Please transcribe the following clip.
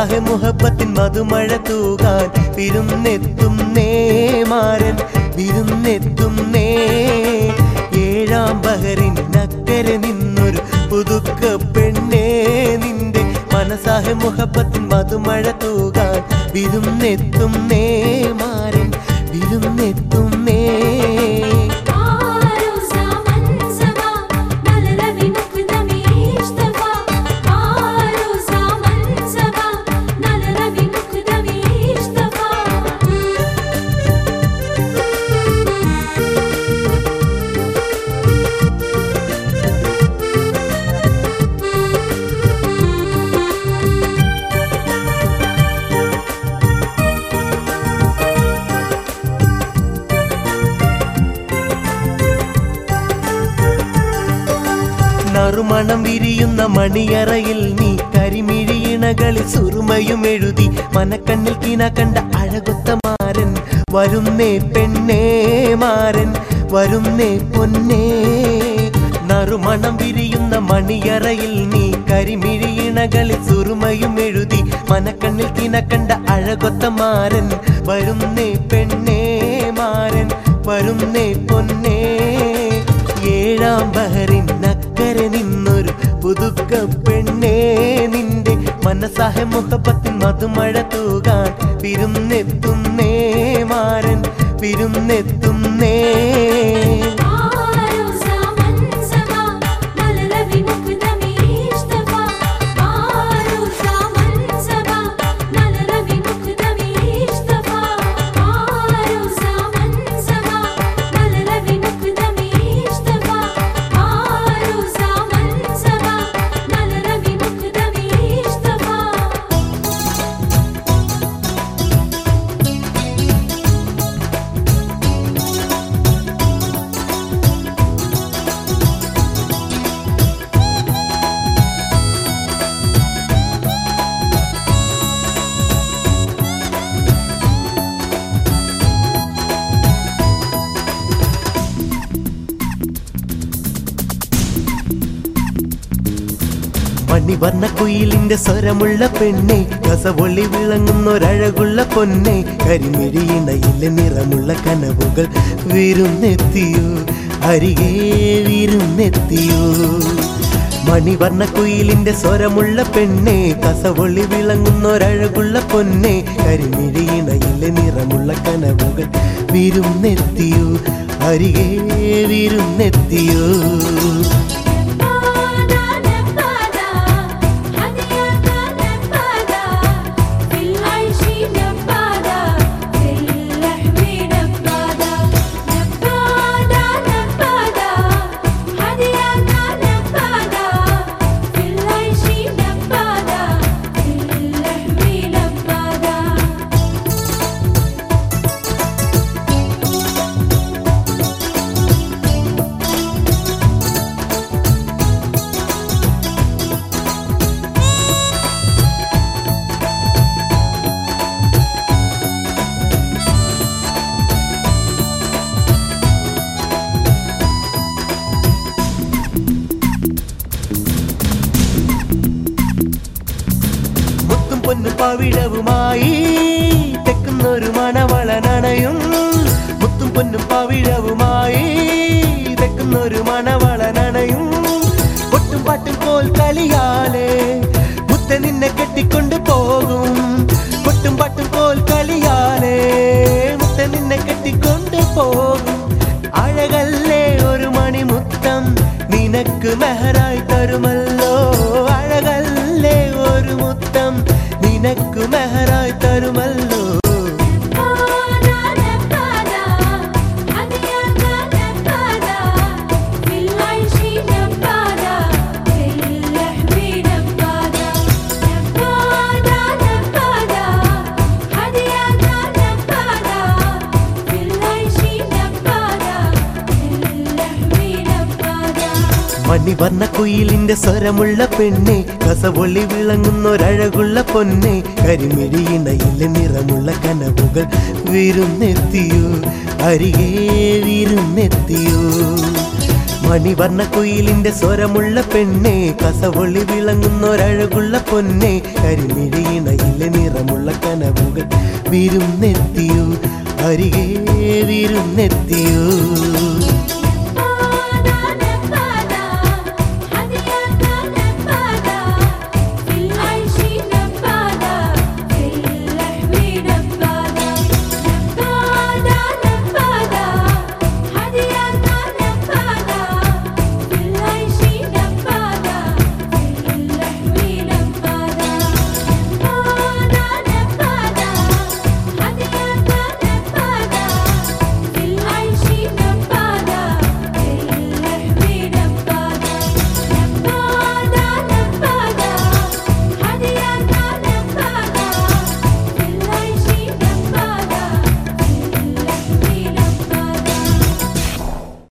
മനസാഹെ മുഹബത്തിൻ മധുമഴ തൂകാൻ വിരുന്നെത്തും നേമാരൻ വിരുന്നെത്തും നേ ഏഴാം ബഹറിൻ നക്കരെ നിന്നൊരു പുതുക്ക പെണ്ണേ നിന്റെ മനസാഹെ മുഹബത്തിൻ മധുമഴ തൂകാൻ വിരുന്നെത്തും നേമാരൻ വിരുന്നെത്തും നേ عروسة منسبة نللبي مقدمي اشتفى عروسة منسبة نللبي مقدمي اشتفى നറുമണം വിരിയുന്ന മണിയറയിൽ നീ കരിമിഴിയിണകളിൽ സുറുമയും എഴുതി മനക്കണ്ണിൽ കീന കണ്ട അഴകൊത്ത മാരൻ വരുന്നേ പെണ്ണേ മാരൻ വരുന്നേ പൊന്നേ നറുമണം വിരിയുന്ന മണിയറയിൽ നീ കരിമിഴിയിണകളിൽ സുറുമയും എഴുതി മനക്കണ്ണിൽ കീന കണ്ട അഴകൊത്ത മാരൻ വരുന്നേ പെണ്ണേ മാരൻ വരുന്നേ പൊന്നേ ഏഴാം ബഹറിൻ നക്കരെ നിന്നൊരു പുതുക്ക പെണ്ണേ നിന്റെ മനസാഹ മുഹബത്തിൻ മധുമഴ തൂകാൻ വിരുന്നെത്തുന്നേ മാരൻ വിരുന്നെത്തുന്നേ عروسة منسبة نللبي مقدمي اشتفى عروسة منسبة نللبي مقدمي اشتفى عروسة منسبة نللبي مقدمي اشتفى عروسة منسبة نللبي مقدمي اشتفى മണിവർണ്ണ കുയിലിന്റെ സ്വരമുള്ള പെണ്ണെ രസവൊളി വിളങ്ങുന്നൊരഴകുള്ള പൊന്നെ കരിമിഴിയിണയിലെ നിറമുള്ള കനവുകൾ വിരുന്നെത്തിയോ അരികെ വിരുന്നെത്തിയോ മണിവർണ്ണ കുയിലിന്റെ സ്വരമുള്ള പെണ്ണെ കസവൊളി വിളങ്ങുന്നൊരഴകുള്ള പൊന്നെ കരിമിഴിയിണയിലെ നിറമുള്ള കനവുകൾ വിരുന്നെത്തിയോ അരികെ വിരുന്നെത്തിയോ نبادا نبادا هديك نبادا في العيش نبادا في اللحم نبادا نبادا نبادا هديك نبادا في العيش نبادا في اللحم نبادا മുത്തും പൊന്നു പവിഴവുമായി തെക്കുന്നൊരു മണവളനണയും മുത്തും പൊന്നും പവിഴവുമായി തെക്കുന്നൊരു മണവളനണയും പൊട്ടും പാട്ടും കോൽ കളിയാലേ മുത്ത നിന്നെ കെട്ടിക്കൊണ്ട് പോകും പൊട്ടും പാട്ടും കോൽ കളിയാലേ മുത്ത നിന്നെ കെട്ടിക്കൊണ്ട് പോകും അഴകല്ലേ ഒരു മണിമുത്തം നിനക്ക് മെഹറായി തരുമല്ലോ അഴകല്ലേ ഒരു മുത്തം നിനക്ക് മെഹറായി തരുമല്ലോ نبادا نبادا هديك نبادا في العيش نبادا في اللحم نبادا نبادا نبادا هديك نبادا في العيش نبادا في اللحم نبادا മണിവർണ്ണ കുയിലിന്റെ സ്വരമുള്ള പെണ്ണെ കസവൊളി വിളങ്ങുന്നൊരഴകുള്ള പൊന്നെ കരിമിഴിയിണയിലെ നിറമുള്ള കനവുകൾ വിരുന്നെത്തിയോ അരികെ വിരുന്നെത്തിയോ മണിവർണ്ണ കുയിലിന്റെ സ്വരമുള്ള പെണ്ണെ കസവൊളി വിളങ്ങുന്നൊരഴകുള്ള പൊന്നെ കരിമിഴിയിണയിലെ നിറമുള്ള കനവുകൾ വിരുന്നെത്തിയൂ അരികെ വിരുന്നെത്തിയൂ